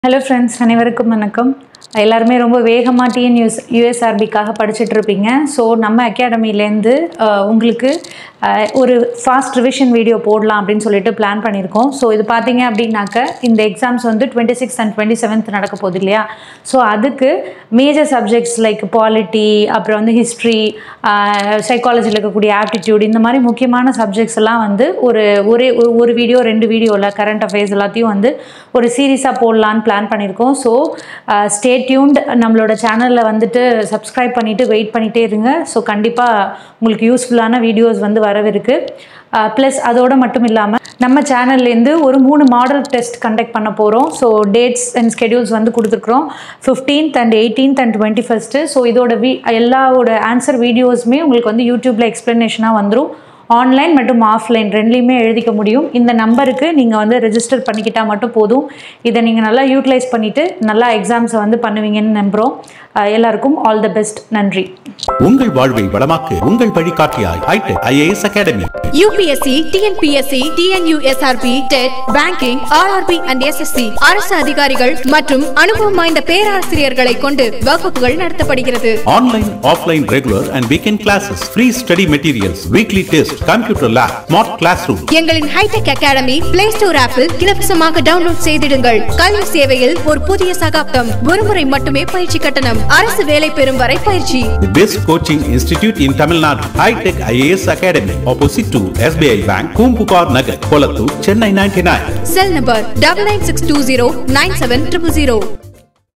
Hello friends அனைவருக்கும் வணக்கம் எல்லாருமே ரொம்ப வேகமாக டிஎன்யூஎஸ் யூஎஸ்ஆர்பிக்காக படிச்சுட்டு இருப்பீங்க ஸோ நம்ம அகாடமிலேருந்து உங்களுக்கு அஹ், ஒரு ஃபாஸ்ட் ரிவிஷன் வீடியோ போடலாம் அப்படின்னு சொல்லிட்டு பிளான் பண்ணியிருக்கோம் ஸோ இது பார்த்தீங்க அப்படின்னாக்க இந்த எக்ஸாம்ஸ் வந்து twenty six and twenty seventh நடக்க போகுது இல்லையா ஸோ அதுக்கு மேஜர் சப்ஜெக்ட்ஸ் லைக் பாலிட்டி அப்புறம் வந்து ஹிஸ்ட்ரி சைக்காலஜியில் இருக்கக்கூடிய ஆப்டிடியூட் இந்த மாதிரி முக்கியமான சப்ஜெக்ட்ஸ் எல்லாம் வந்து ஒரு ஒரே ஒரு- ஒரு வீடியோ ரெண்டு வீடியோவில் கரண்ட் அஃபேர்ஸ் எல்லாத்தையும் வந்து ஒரு சீரீஸாக போடலான்னு பிளான் பண்ணியிருக்கோம் ஸோ ஸ்டே டியூன்ட் நம்மளோட சேனலில் வந்துட்டு சப்ஸ்கிரைப் பண்ணிவிட்டு வெயிட் பண்ணிகிட்டே இருங்க ஸோ கண்டிப்பாக உங்களுக்கு யூஸ்ஃபுல்லான வீடியோஸ் வந்து வரவிருக்கு ப்ளஸ் அதோட மட்டும் இல்லாமல் நம்ம சேனல்லேருந்து ஒரு மூணு மாடல் டெஸ்ட் கண்டக்ட் பண்ண போகிறோம் ஸோ டேட்ஸ் அண்ட் ஸ்கெடியூல்ஸ் வந்து கொடுத்துருக்குறோம் fifteenth and eighteenth and twenty first so இதோட வீ எல்லாவோட ஆன்சர் வீடியோஸுமே உங்களுக்கு வந்து யூடியூப்பில் எக்ஸ்ப்ளனேஷனாக வந்துடும் ஆன்லைன் மற்றும் ஆஃப்லைன் ரெண்டுலேயுமே எழுதிக்க முடியும் இந்த நம்பருக்கு நீங்கள் வந்து ரெஜிஸ்டர் பண்ணிக்கிட்டால் மட்டும் போதும் இதை நீங்கள் நல்லா யூட்டிலைஸ் பண்ணிவிட்டு நல்லா எக்ஸாம்ஸை வந்து பண்ணுவீங்கன்னு நம்புகிறோம் அஹ் எல்லாருக்கும் ஆல் த பெஸ்ட் நன்றி உங்கள் வாழ்வை வளமாக்கு உங்கள் வழிகாட்டியாய் Hitech IAS academy UPSC TNPSC TNUSRB TET banking RRB and SSC அரசு அதிகாரிகள் மற்றும் அனுபவம் வாய்ந்த பேராசிரியர்களை கொண்டு வகுப்புகள் நடத்தப்படுகிறது online offline regular and weekend classes free study materials weekly test computer lab smart class room எங்களின் ஹைடெக் அகாடமி பிளே ஸ்டோர் ஆப்பில் இலவசமாக டவுன்லோட் செய்திடுங்கள் கல்வி சேவையில் ஒரு புதிய சகாப்தம் ஒருமுறை மட்டுமே பயிற்சி கட்டணம் அரசு வேலை பெறும் வரை பயிற்சி The best coaching institute in Tamil Nadu, High Tech IAS Academy, opposite to SBI Bank, Kumpupar Nagar, Kolattur, Chennai 99. Cell number double nine six two zero nine seven triple zero